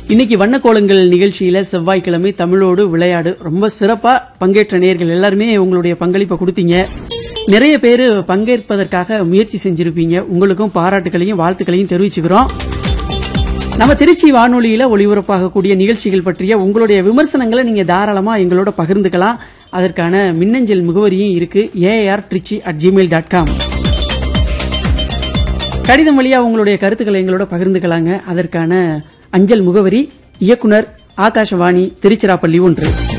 இன்னைக்கு வண்ணக்கோலங்கள் நிகழ்ச்சியில செவ்வாய்க்கிழமை தமிழோடு விளையாடு ரொம்ப சிறப்பா பங்கேற்ற நேர்கள் எல்லாருமே உங்களுடைய பங்களிப்பை கொடுத்தீங்க நிறைய பேர் பங்கேற்பதற்காக முயற்சி செஞ்சிருப்பீங்க உங்களுக்கும் பாராட்டுகளையும் வாழ்த்துக்களையும் தெரிவிச்சுக்கிறோம் நம்ம திருச்சி வானொலியில ஒளிபரப்பாகக்கூடிய நிகழ்ச்சிகள் பற்றிய உங்களுடைய விமர்சனங்களை நீங்க தாராளமா எங்களோட பகிர்ந்துக்கலாம் அதற்கான மின்னஞ்சல் முகவரியும் இருக்கு AR Trichy at Gmail dot com கடிதம் வழியா உங்களுடைய கருத்துக்களை எங்களோட பகிர்ந்துக்கலாங்க அதற்கான அஞ்சல் முகவரி இயக்குனர் ஆகாஷவாணி திருச்சிராப்பள்ளி ஒன்று